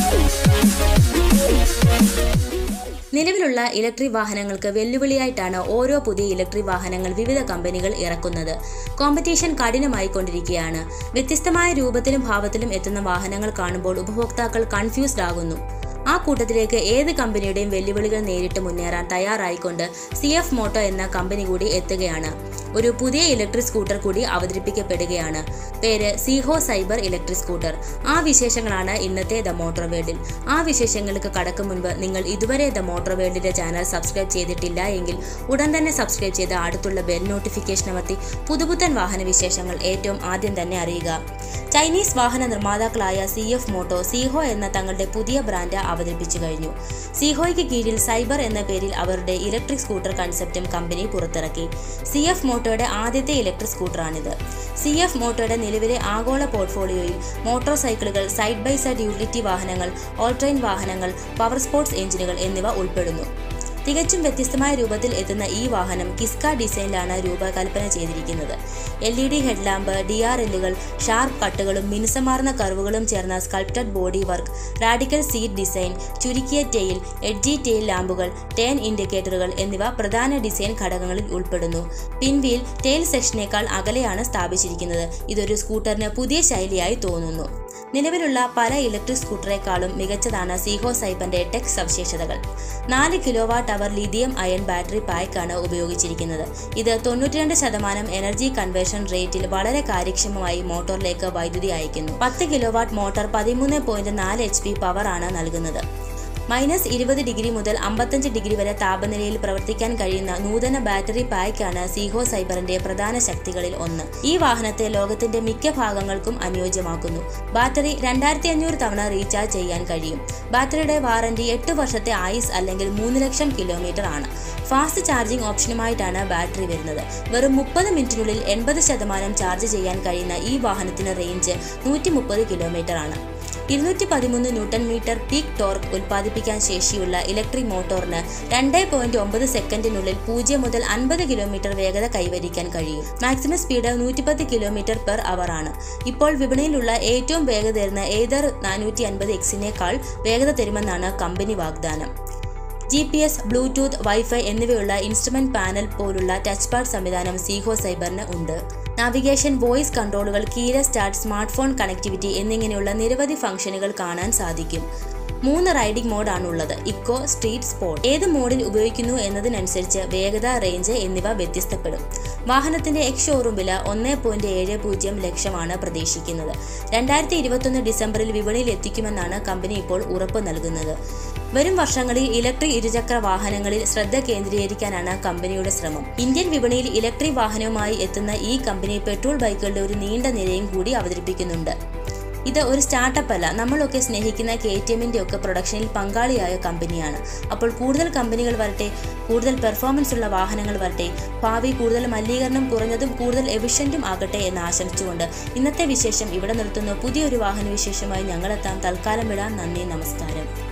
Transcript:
നിലവിലുള്ള ഇലക്ട്രിക് വാഹനങ്ങൾക്ക് വെല്ലുവിളിയായിട്ടാണ് ഓരോ പുതിയ ഇലക്ട്രിക് വാഹനങ്ങൾ വിവിധ കമ്പനികൾ ഇറക്കുന്നത് കോമ്പറ്റീഷൻ കഠിനമായി കൊണ്ടിരിക്കുകയാണ് വ്യത്യസ്തമായ രൂപത്തിലും ഭാവത്തിലും എത്തുന്ന വാഹനങ്ങൾ കാണുമ്പോൾ ഉപഭോക്താക്കൾ കൺഫ്യൂസ്ഡ് ആകുന്നു ആ കൂട്ടത്തിലേക്ക് ഏത് കമ്പനിയുടെയും വെല്ലുവിളികൾ നേരിട്ട് മുന്നേറാൻ തയ്യാറായിക്കൊണ്ട് സി എഫ് മോട്ടോ എന്ന കമ്പനി കൂടി എത്തുകയാണ് ഒരു പുതിയ ഇലക്ട്രിക് സ്കൂട്ടർ കൂടി അവതരിപ്പിക്കപ്പെടുകയാണ് പേര് സീഹോ സൈബർ ഇലക്ട്രിക് സ്കൂട്ടർ ആ വിശേഷങ്ങളാണ് ഇന്നത്തെ ദ മോട്ടോർ വേൾഡിൽ ആ വിശേഷങ്ങൾക്ക് കടക്കും മുൻപ് നിങ്ങൾ ഇതുവരെ ദ മോട്ടോർ വേൾഡിന്റെ ചാനൽ സബ്സ്ക്രൈബ് ചെയ്തിട്ടില്ല എങ്കിൽ ഉടൻ തന്നെ സബ്സ്ക്രൈബ് ചെയ്ത് അടുത്തുള്ള ബെൽ നോട്ടിഫിക്കേഷൻ അമർത്തി പുതുപുത്തൻ വാഹന വിശേഷങ്ങൾ ഏറ്റവും ആദ്യം തന്നെ അറിയുക ചൈനീസ് വാഹന നിർമ്മാതാക്കളായ സി എഫ് മോട്ടോ സീഹോ എന്ന തങ്ങളുടെ പുതിയ ബ്രാൻഡ് അവതരിപ്പിച്ചു കഴിഞ്ഞു സീഹോയ്ക്ക് കീഴിൽ സൈബർ എന്ന പേരിൽ അവരുടെ ഇലക്ട്രിക് സ്കൂട്ടർ കൺസെപ്റ്റും കമ്പനി പുറത്തിറക്കി സി എഫ് മോട്ടോയുടെ ആദ്യത്തെ ഇലക്ട്രിക് സ്കൂട്ടറാണിത് സി എഫ് മോട്ടോയുടെ നിലവിലെ ആഗോള പോർട്ട്ഫോളിയോയിൽ മോട്ടോർ സൈക്കിളുകൾ സൈഡ് ബൈ സൈഡ് യൂട്ടിലിറ്റി വാഹനങ്ങൾ ഓൾ ട്രെയിൻ വാഹനങ്ങൾ പവർ സ്പോർട്സ് എഞ്ചിനുകൾ എന്നിവ ഉൾപ്പെടുന്നു തികച്ചും വ്യത്യസ്തമായ രൂപത്തിൽ എത്തുന്ന ഈ വാഹനം കിസ്ക ഡിസൈനിലാണ് രൂപകൽപ്പന ചെയ്തിരിക്കുന്നത് L E D headlamp D R എല്ലുകൾ ഷാർപ്പ് കട്ടുകളും മിനുസമാർന്ന കർവുകളും ചേർന്ന sculpted body work radical seat design ചുരുക്കിയ ടെയിൽ എഡ്ജി ടെയിൽ ലാമ്പുകൾ ടേൺ ഇൻഡിക്കേറ്ററുകൾ എന്നിവ പ്രധാന ഡിസൈൻ ഘടകങ്ങളിൽ ഉൾപ്പെടുന്നു പിൻവീൽ ടെയിൽ സെക്ഷനേക്കാൾ അകലെയാണ് സ്ഥാപിച്ചിരിക്കുന്നത് ഇതൊരു സ്കൂട്ടറിന് പുതിയ ശൈലിയായി തോന്നുന്നു നിലവിലുള്ള പല ഇലക്ട്രിക് സ്കൂട്ടറേക്കാളും മികച്ചതാണ് സീഹോ സൈബറിന്റെ ടെക് സവിശേഷതകൾ നാല് kilo watt hour lithium ion battery പായ്ക്കാണ് ഉപയോഗിച്ചിരിക്കുന്നത് ഇത് തൊണ്ണൂറ്റിരണ്ട് ശതമാനം എനർജി കൺവേർഷൻ റേറ്റിൽ വളരെ കാര്യക്ഷമമായി മോട്ടോറിലേക്ക് വൈദ്യുതി അയക്കുന്നു പത്ത് കിലോ വാട്ട് മോട്ടോർ പതിമൂന്ന് പോയിന്റ് നാല് എച്ച് പി പവർ ആണ് നൽകുന്നത് മൈനസ് ഇരുപത് ഡിഗ്രി മുതൽ അമ്പത്തഞ്ച് ഡിഗ്രി വരെ താപനിലയിൽ പ്രവർത്തിക്കാൻ കഴിയുന്ന നൂതന ബാറ്ററി പായ്ക്കാണ് സീഹോ സൈബറിന്റെ പ്രധാന ശക്തികളിൽ ഒന്ന് ഈ വാഹനത്തെ ലോകത്തിന്റെ മിക്ക ഭാഗങ്ങൾക്കും അനുയോജ്യമാക്കുന്നു ബാറ്ററി രണ്ടായിരത്തി അഞ്ഞൂറ് തവണ റീചാർജ് ചെയ്യാൻ കഴിയും ബാറ്ററിയുടെ വാറന്റി എട്ട് വർഷത്തെ ആയുസ് അല്ലെങ്കിൽ മൂന്ന് ലക്ഷം കിലോമീറ്റർ ആണ് ഫാസ്റ്റ് ചാർജിംഗ് ഓപ്ഷനുമായിട്ടാണ് ബാറ്ററി വരുന്നത് വെറും മുപ്പത് മിനിറ്റിനുള്ളിൽ എൺപത് ശതമാനം ചാർജ് ചെയ്യാൻ കഴിയുന്ന ഈ വാഹനത്തിന് റേഞ്ച് നൂറ്റി മുപ്പത് കിലോമീറ്റർ ആണ് ഇരുന്നൂറ്റി പതിമൂന്ന് ന്യൂട്ടൺ മീറ്റർ പീക്ക് ടോർക്ക് ഉൽപ്പാദിപ്പിക്കാൻ ശേഷിയുള്ള ഇലക്ട്രിക് മോട്ടോറിന് രണ്ട് പോയിന്റ് ഒമ്പത് സെക്കൻഡിനുള്ളിൽ പൂജ്യം മുതൽ അൻപത് കിലോമീറ്റർ വേഗത കൈവരിക്കാൻ കഴിയും മാക്സിമം സ്പീഡ് നൂറ്റിപ്പത്ത് കിലോമീറ്റർ പെർ അവർ ആണ് ഇപ്പോൾ വിപണിയിലുള്ള ഏറ്റവും വേഗതയേറുന്ന ഏതർ നാനൂറ്റി അൻപത് എക്സിനേക്കാൾ വേഗത തരുമെന്നാണ് കമ്പനി വാഗ്ദാനം G P S bluetooth wifi എന്നിവയുള്ള ഇൻസ്ട്രുമെന്റ് പാനൽ പോലുള്ള ടച്ച് പാഡ് സംവിധാനം സീഹോ സൈബറിന് ഉണ്ട് നാവിഗേഷൻ വോയിസ് കൺട്രോളുകൾ keyless start smart phone connectivity എന്നിങ്ങനെയുള്ള നിരവധി ഫംഗ്ഷനുകൾ കാണാൻ സാധിക്കും മൂന്ന് റൈഡിംഗ് മോഡാണുള്ളത് ഇക്കോ സ്ട്രീറ്റ് സ്പോർട്ട് ഏത് മോഡിൽ ഉപയോഗിക്കുന്നു എന്നതിനനുസരിച്ച് വേഗത റേഞ്ച് എന്നിവ വ്യത്യസ്തപ്പെടും വാഹനത്തിന്റെ എക്സ് ഷോറൂം വില ഒന്ന് പോയിന്റ് ഏഴ് പൂജ്യം ലക്ഷമാണ് പ്രതീക്ഷിക്കുന്നത് രണ്ടായിരത്തി ഇരുപത്തൊന്ന് ഡിസംബറിൽ വിപണിയിൽ എത്തിക്കുമെന്നാണ് കമ്പനി ഇപ്പോൾ ഉറപ്പ് നൽകുന്നത് വരും വർഷങ്ങളിൽ ഇലക്ട്രിക് ഇരുചക്ര വാഹനങ്ങളിൽ ശ്രദ്ധ കേന്ദ്രീകരിക്കാനാണ് കമ്പനിയുടെ ശ്രമം ഇന്ത്യൻ വിപണിയിൽ ഇലക്ട്രിക് വാഹനവുമായി എത്തുന്ന ഈ കമ്പനി പെട്രോൾ ബൈക്കുകളുടെ ഒരു നീണ്ട നിരയും കൂടി അവതരിപ്പിക്കുന്നുണ്ട് ഇത് ഒരു സ്റ്റാർട്ടപ്പ് അല്ല നമ്മളൊക്കെ സ്നേഹിക്കുന്ന കെ ടി എമ്മിൻ്റെ ഒക്കെ പ്രൊഡക്ഷനിൽ പങ്കാളിയായ കമ്പനിയാണ് അപ്പോൾ കൂടുതൽ കമ്പനികൾ വരട്ടെ കൂടുതൽ പെർഫോമൻസ് ഉള്ള വാഹനങ്ങൾ വരട്ടെ ഭാവി കൂടുതൽ മലിനീകരണം കുറഞ്ഞതും കൂടുതൽ എഫിഷ്യൻറ്റും ആകട്ടെ എന്ന് ആശംസിച്ചുകൊണ്ട് ഇന്നത്തെ വിശേഷം ഇവിടെ നിർത്തുന്നു പുതിയൊരു വാഹന വിശേഷമായി ഞങ്ങളെത്താം തൽക്കാലം വിടാം നന്ദി നമസ്കാരം